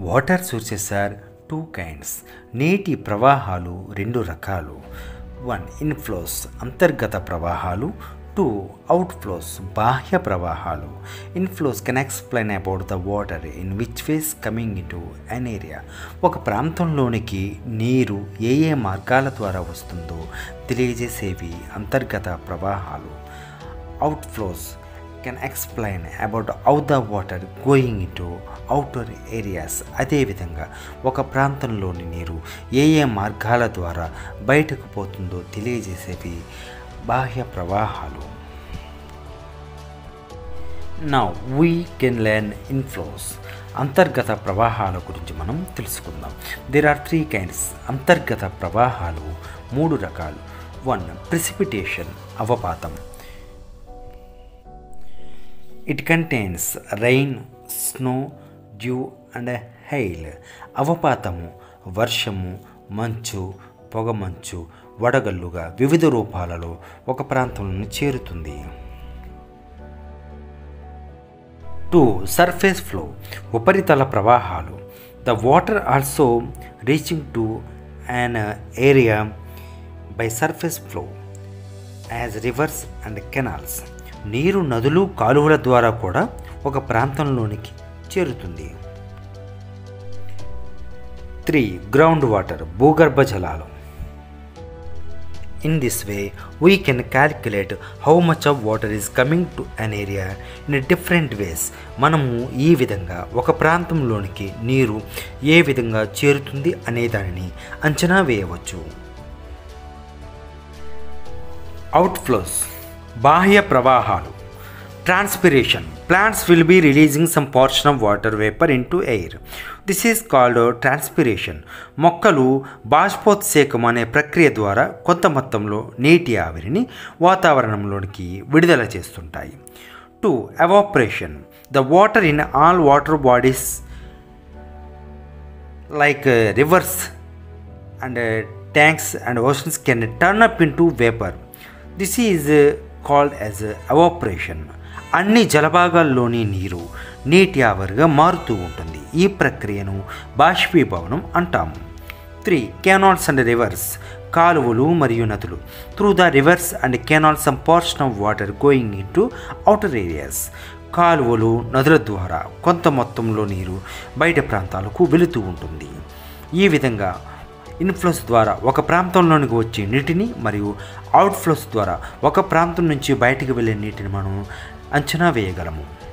water sources are two kinds నీటి ప్రవాహాలు రెండు రకాలు వన్ ఇన్ఫ్లోస్ అంతర్గత ప్రవాహాలు టూ అవుట్ఫ్లోస్ బాహ్య ప్రవాహాలు inflows can explain about the water in which ways coming into an area ఒక ప్రాంతంలోనికి నీరు ఏ ఏ మార్గాల ద్వారా వస్తుందో తెలియజేసేవి అంతర్గత ప్రవాహాలు outflows can explain about how the water going into outer areas అదేవిధంగా ఒక ప్రాంతంలోని నీరు ఏ ఏ మార్గాల ద్వారా బయటకు పోతుందో తెలియజేసేవి బాహ్య ప్రవాహాలు నా వీ కెన్ లెర్న్ ఇన్ఫ్లోస్ అంతర్గత ప్రవాహాల గురించి మనం తెలుసుకుందాం దేర్ ఆర్ త్రీ కైండ్స్ అంతర్గత ప్రవాహాలు మూడు రకాలు వన్ ప్రిసిపిటేషన్ అవపాతం it contains rain snow dew and hail అవపాతము వర్షము మంచు పొగమంచు వడగల్లుగా వివిధ రూపాలలో ఒక ప్రాంతంలో చేరుతుంది టూ సర్ఫేస్ ఫ్లో ఉపరితల ప్రవాహాలు the water also reaching to an area by surface flow as rivers and canals నీరు నదులు కాలువల ద్వారా కూడా ఒక ప్రాంతంలోనికి చేరుతుంది త్రీ గ్రౌండ్ వాటర్ భూగర్భ జలాలు in this way we can calculate how much of water is coming to an area in different ways మనము ఈ విధంగా ఒక ప్రాంతంలోనికి నీరు ఏ విధంగా చేరుతుంది అనే దానిని అంచనా వేయవచ్చు అవుట్ఫ్లోస్ బాహ్య ప్రవాహాలు transpiration plants will be releasing some portion of water vapour into air this is called transpiration మొక్కలు బాష్పోత్సేకం అనే ప్రక్రియ ద్వారా కొంత మొత్తంలో నీటి ఆవిరిని వాతావరణంలోనికి విడుదల చేస్తుంటాయి two evaporation the water in all water bodies like rivers and tanks and oceans can turn up into vapour this is called as evaporation అన్ని జలభాగాల్లోని నీరు నీటి ఆవిరిగా మారుతూ ఉంటుంది ఈ ప్రక్రియను బాష్పీభవనం అంటాము త్రీ కెనాల్స్ అండ్ రివర్స్ కాలువలు మరియు నదులు through the rivers and canal some portion of water going into outer areas కాలువలు నదుల ద్వారా కొంత మొత్తంలో నీరు బయట ప్రాంతాలకు వెళుతూ ఉంటుంది ఈ విధంగా ఇన్ఫ్లోస్ ద్వారా ఒక ప్రాంతంలోనికి వచ్చే నీటిని మరియు అవుట్ఫ్లోస్ ద్వారా ఒక ప్రాంతం నుంచి బయటికి వెళ్ళే నీటిని మనం అంచనా వేయగలము